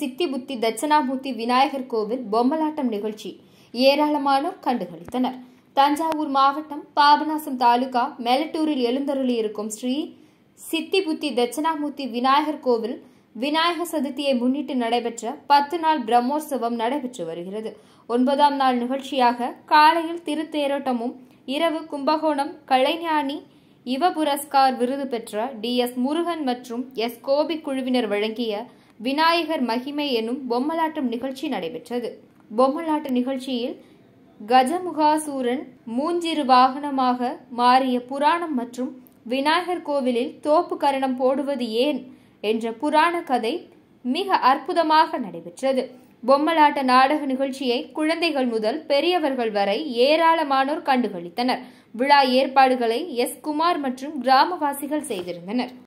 சித்தி புத்தி தட்சணாமூர்த்தி விநாயகர் கோவில் பொம்மலாட்டம் நிகழ்ச்சி ஏராளமானோர் கண்டுகளித்தனர் தஞ்சாவூர் மாவட்டம் பாபநாசம் தாலுகா மெலட்டூரில் எழுந்தருளியிருக்கும் ஸ்ரீ சித்தி புத்தி தட்சணாமூர்த்தி விநாயகர் கோவில் விநாயகர் சதுர்த்தியை முன்னிட்டு நடைபெற்ற பத்து நாள் பிரம்மோற்சவம் நடைபெற்று வருகிறது ஒன்பதாம் நாள் நிகழ்ச்சியாக காலையில் திருத்தேரோட்டமும் இரவு கும்பகோணம் கலைஞானி யுவ புரஸ்கார் விருது பெற்ற டி எஸ் முருகன் மற்றும் எஸ் கோபி குழுவினர் வழங்கிய விநாயகர் மகிமை எனும் பொம்மலாட்டம் நிகழ்ச்சி நடைபெற்றது பொம்மலாட்ட நிகழ்ச்சியில் கஜமுகாசூரன் மூஞ்சிறு வாகனமாக மாறிய புராணம் மற்றும் விநாயகர் கோவிலில் தோப்பு கரணம் போடுவது ஏன் என்ற புராண கதை மிக அற்புதமாக நடைபெற்றது பொம்மலாட்ட நாடக நிகழ்ச்சியை குழந்தைகள் முதல் பெரியவர்கள் வரை ஏராளமானோர் கண்டுகளித்தனர் விழா ஏற்பாடுகளை எஸ் குமார் மற்றும் கிராமவாசிகள் செய்திருந்தனர்